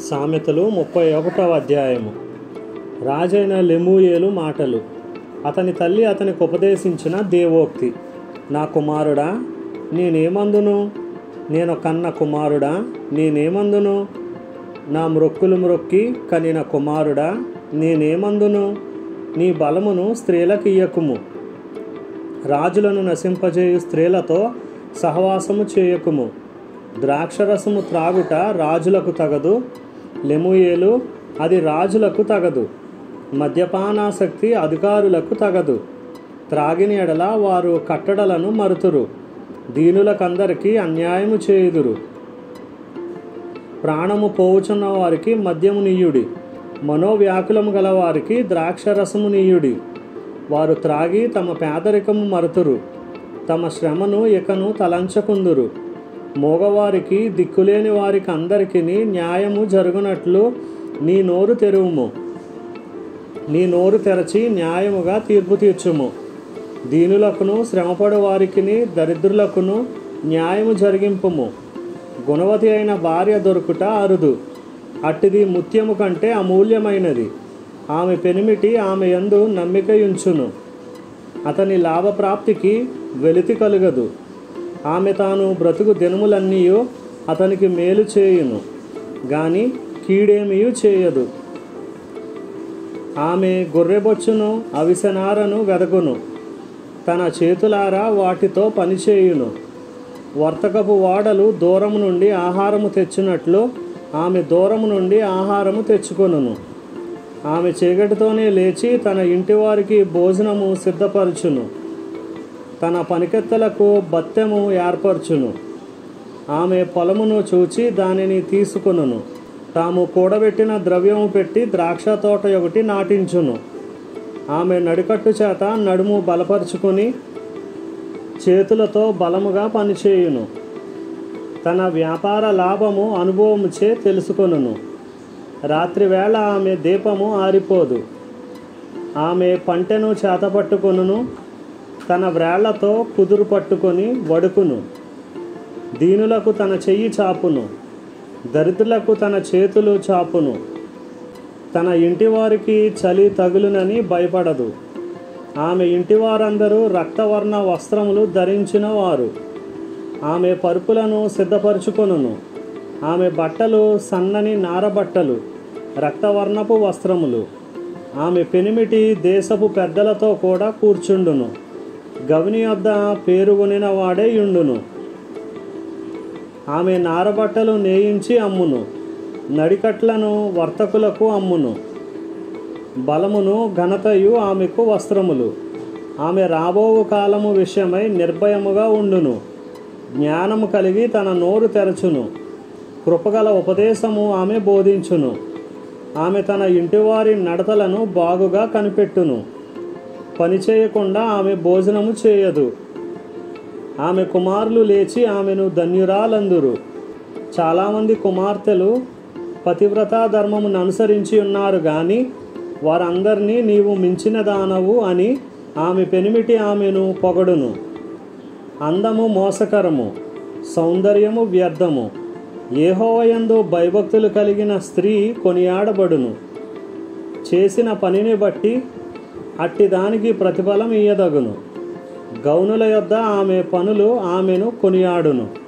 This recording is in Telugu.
సామెతలు ముప్పై ఒకటవ అధ్యాయము రాజైన లెమూయేలు మాటలు అతని తల్లి అతనికి ఉపదేశించిన దేవోక్తి నా కుమారుడా నేనేమందును నేను కన్న కుమారుడా నేనేమందును నా మ్రొక్కులు మ్రొక్కి కనిన కుమారుడా నేనేమందును నీ బలమును స్త్రీలకు ఇయ్యకుము రాజులను నశింపజేయు స్త్రీలతో సహవాసము చేయకుము ద్రాక్షరసము త్రాగుట రాజులకు తగదు లెముయేలు అది రాజులకు తగదు మద్యపానాసక్తి అధికారులకు తగదు త్రాగిన ఎడల వారు కట్టడలను మరుతురు దీనులకందరికీ అన్యాయము చేయుదురు ప్రాణము పోవుచున్న వారికి మద్యము నీయుడి మనోవ్యాకులము గల వారికి ద్రాక్షరసము నీయుడి వారు త్రాగి తమ పేదరికము మరుతురు తమ శ్రమను ఇకను తలంచకుందురు మోగవారికి దిక్కులేని వారికి అందరికీ న్యాయము జరుగునట్లు నీ నోరు తెరువుము నీ నోరు తెరచి న్యాయముగా తీర్పు తీర్చుము దీనులకును శ్రమపడు వారికిని దరిద్రులకును న్యాయము జరిగింపుము గుణవతి అయిన భార్య దొరుకుట అరుదు అట్టిది ముత్యము కంటే అమూల్యమైనది ఆమె పెనిమిటి ఆమె యందు నమ్మికయుంచును అతని లాభప్రాప్తికి వెలితి కలుగదు ఆమె తాను బ్రతుకు దినములన్నీ అతనికి మేలు చేయును గాని కీడేమియు చేయదు ఆమె గొర్రెబొచ్చును అవిసెనారను వెదగును తన చేతులారా వాటితో పనిచేయును వర్తకపు వాడలు దూరము నుండి ఆహారము తెచ్చినట్లు ఆమె దూరము నుండి ఆహారము తెచ్చుకొనును ఆమె చీకటితోనే లేచి తన ఇంటి వారికి భోజనము సిద్ధపరచును తన పనికెత్తలకు బత్తెము ఏర్పరచును ఆమె పొలమును చూచి దానిని తీసుకొనును తాము కూడబెట్టిన ద్రవ్యము పెట్టి ద్రాక్ష తోట ఒకటి నాటించును ఆమె నడికట్టు చేత నడుము బలపరుచుకొని చేతులతో బలముగా పనిచేయును తన వ్యాపార లాభము అనుభవముచే తెలుసుకొనును రాత్రివేళ ఆమె దీపము ఆరిపోదు ఆమె పంటెను చేతపట్టుకొనును తన వ్రేళ్లతో కుదురు పట్టుకొని వడుకును దీనులకు తన చెయ్యి చాపును దరిద్రులకు తన చేతులు చాపును తన ఇంటి వారికి చలి తగులునని భయపడదు ఆమె ఇంటి వారందరూ రక్తవర్ణ వస్త్రములు ధరించిన వారు ఆమె పరుపులను సిద్ధపరచుకొనును ఆమె బట్టలు సన్నని నారబట్టలు రక్తవర్ణపు వస్త్రములు ఆమె పెనిమిటి దేశపు పెద్దలతో కూడా కూర్చుండును గవిని వద్ద పేరుగొనిన వాడే యుండును ఆమె నారబట్టలు నేయించి అమ్మును నడికట్లను వర్తకులకు అమ్మును బలమును ఘనతయు ఆమెకు వస్త్రములు ఆమె రాబోవు కాలము విషయమై నిర్భయముగా ఉండును జ్ఞానము కలిగి తన నోరు తెరచును కృపగల ఉపదేశము ఆమె బోధించును ఆమె తన ఇంటివారి నడతలను బాగుగా కనిపెట్టును పని చేయకుండా ఆమె భోజనము చేయదు ఆమె కుమారులు లేచి ఆమెను ధన్యురాలందురు చాలామంది కుమార్తెలు పతివ్రతా ధర్మమును అనుసరించి ఉన్నారు కానీ వారందరినీ నీవు మించిన దానవు అని ఆమె పెనిమిటి ఆమెను పొగడును అందము మోసకరము సౌందర్యము వ్యర్థము ఏహోవయందు భయభక్తులు కలిగిన స్త్రీ కొనియాడబడును చేసిన పనిని బట్టి అట్టి దానికి ప్రతిఫలం ఇయ్యదగును గౌనుల యొద్ద ఆమె పనులు ఆమెను కొనియాడును